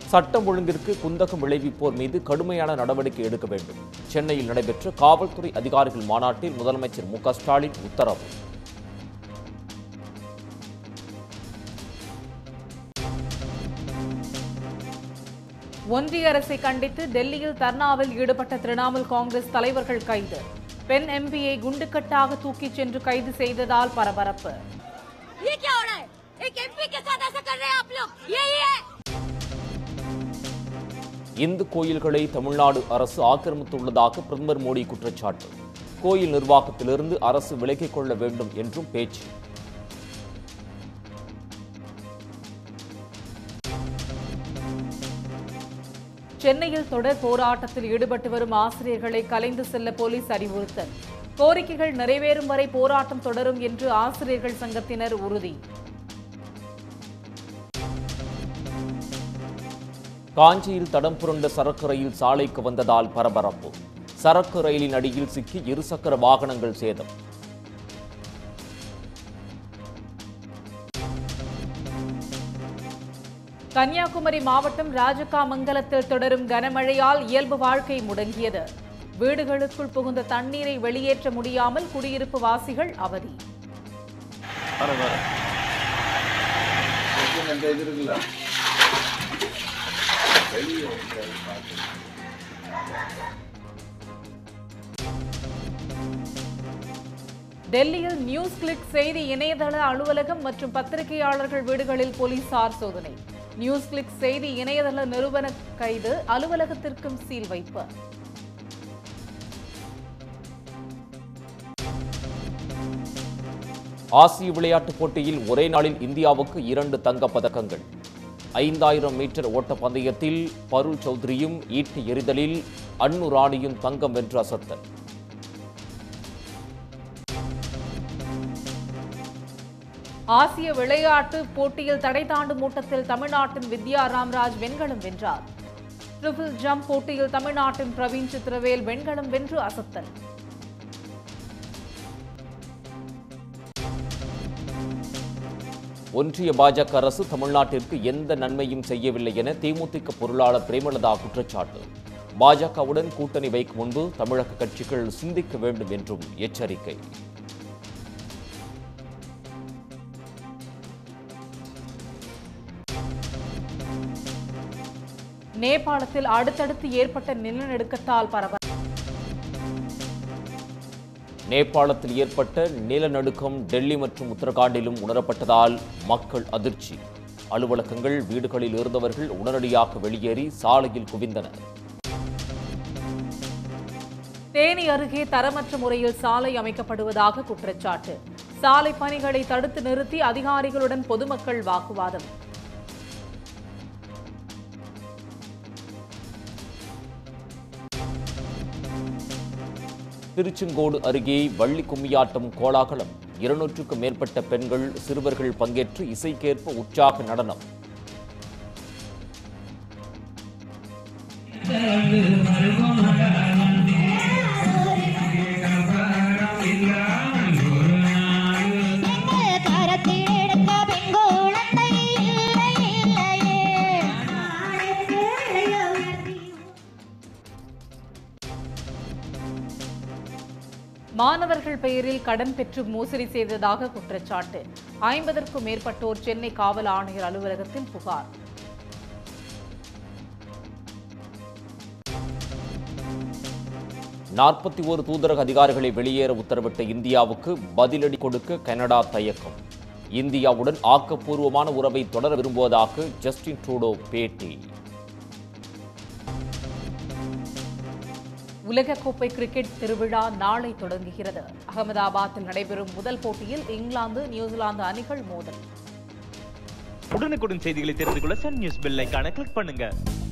சட்டம் ஒழுங்கிற்கு குந்தகம் விளைவிப்போர் மீது கடுமையான நடவடிக்கை எடுக்க வேண்டும் சென்னையில் நடைபெற்ற காவல்துறை அதிகாரிகள் மாநாட்டில் முதலமைச்சர் மு க ஸ்டாலின் உத்தரவு ஒன்றிய அரசை கண்டித்து டெல்லியில் தர்ணாவில் ஈடுபட்ட திரிணாமுல் காங்கிரஸ் தலைவர்கள் கைது பெண் எம்பியை குண்டுக்கட்டாக தூக்கிச் சென்று கைது செய்ததால் பரபரப்பு ये क्या हो रहा है एक एमपी के साथ ऐसा कर रहे हैं आप लोग यही है இந்து கோயில்களை தமிழ்நாடு அரசு ஆக்கிரமித்துள்ளதாக பிரதமர் மோடி குற்றச்சாட்டு கோயில் நிர்வாகத்திலிருந்து அரசு விலகிக் கொள்ள வேண்டும் என்றும் பேச்சு சென்னையில் தொடர் போராட்டத்தில் ஈடுபட்டு வரும் ஆசிரியர்களை கலைந்து செல்ல போலீஸ் அறிவுறுத்தல் கோரிக்கைகள் நிறைவேறும் வரை போராட்டம் தொடரும் என்று ஆசிரியர்கள் சங்கத்தினர் உறுதி காஞ்சியில் தடம் புரண்ட சரக்கு ரயில் சாலைக்கு வந்ததால் பரபரப்பு சரக்கு ரயிலின் அடியில் சிக்கி இருசக்கர வாகனங்கள் சேதம் கன்னியாகுமரி மாவட்டம் ராஜகாமங்கலத்தில் தொடரும் கனமழையால் இயல்பு வாழ்க்கை முடங்கியது வீடுகளுக்குள் புகுந்த தண்ணீரை வெளியேற்ற முடியாமல் குடியிருப்பு வாசிகள் அவதி டெல்லியில் நியூஸ் கிளிக் செய்தி இணையதள அலுவலகம் மற்றும் பத்திரிகையாளர்கள் வீடுகளில் போலீசார் சோதனை நியூஸ் கிளிக் செய்தி இணையதள நிறுவன கைது அலுவலகத்திற்கும் சீல் வைப்பு ஆசிய விளையாட்டுப் போட்டியில் ஒரே நாளில் இந்தியாவுக்கு இரண்டு தங்கப் பதக்கங்கள் ஐந்தாயிரம் மீட்டர் ஓட்டப் பந்தயத்தில் பருள் சௌத்ரியும் ஈட்டி எறிதலில் அன்னு ராணியும் தங்கம் வென்று அசத்தல் ஆசிய விளையாட்டு போட்டியில் தடை தாண்டும் ஓட்டத்தில் தமிழ்நாட்டின் வித்யா ராம்ராஜ் வெண்கலம் வென்றார் ட்ரிபிள் ஜம்ப் போட்டியில் தமிழ்நாட்டின் பிரவீன் சித்திரவேல் வெண்கலம் வென்று அசத்தல் ஒன்றிய பாஜக அரசு தமிழ்நாட்டிற்கு எந்த நன்மையும் செய்யவில்லை என தேமுதிக பொருளாளர் பிரேமலதா குற்றச்சாட்டு பாஜகவுடன் கூட்டணி வைக்கும் முன்பு தமிழக கட்சிகள் சிந்திக்க வேண்டும் என்றும் எச்சரிக்கை நேபாளத்தில் அடுத்தடுத்து ஏற்பட்ட நிலநடுக்கத்தால் பரபரப்பு நேபாளத்தில் ஏற்பட்ட நிலநடுக்கம் டெல்லி மற்றும் உத்தரகாண்டிலும் உணரப்பட்டதால் மக்கள் அதிர்ச்சி அலுவலகங்கள் வீடுகளில் இருந்தவர்கள் உடனடியாக வெளியேறி சாலையில் குவிந்தனர் தேனி அருகே தரமற்ற முறையில் சாலை அமைக்கப்படுவதாக குற்றச்சாட்டு சாலை பணிகளை தடுத்து நிறுத்தி அதிகாரிகளுடன் பொதுமக்கள் வாக்குவாதம் திருச்செங்கோடு அருகே வள்ளி கும்மியாட்டம் கோலாகலம் இருநூற்றுக்கும் மேற்பட்ட பெண்கள் சிறுவர்கள் பங்கேற்று இசைக்கேற்ப உற்சாக நடனம் கரத்தில் எடுக்க பெண்குழந்தை இல்லை இல்லையே மாணவர்கள் பெயரில் கடன் பெற்று மோசடி செய்ததாக குற்றச்சாட்டு ஐம்பதற்கும் மேற்பட்டோர் சென்னை காவல் ஆணையர் அலுவலகத்தில் புகார் நாற்பத்தி ஒரு தூதரக அதிகாரிகளை வெளியேற உத்தரவிட்ட இந்தியாவுக்கு பதிலடி கொடுக்க கனடா தயக்கம் இந்தியாவுடன் ஆக்கப்பூர்வமான உறவை தொடர விரும்புவதாக ஜஸ்டின் ட்ரூடோ பேட்டி உலகக்கோப்பை கிரிக்கெட் திருவிழா நாளை தொடங்குகிறது அகமதாபாத்தில் நடைபெறும் முதல் போட்டியில் இங்கிலாந்து நியூசிலாந்து அணிகள் மோதல் உடனுக்குடன் செய்திகளை தெரிந்து கொள்ள சன் நியூஸ் பெல் ஐகானை கிளிக் பண்ணுங்க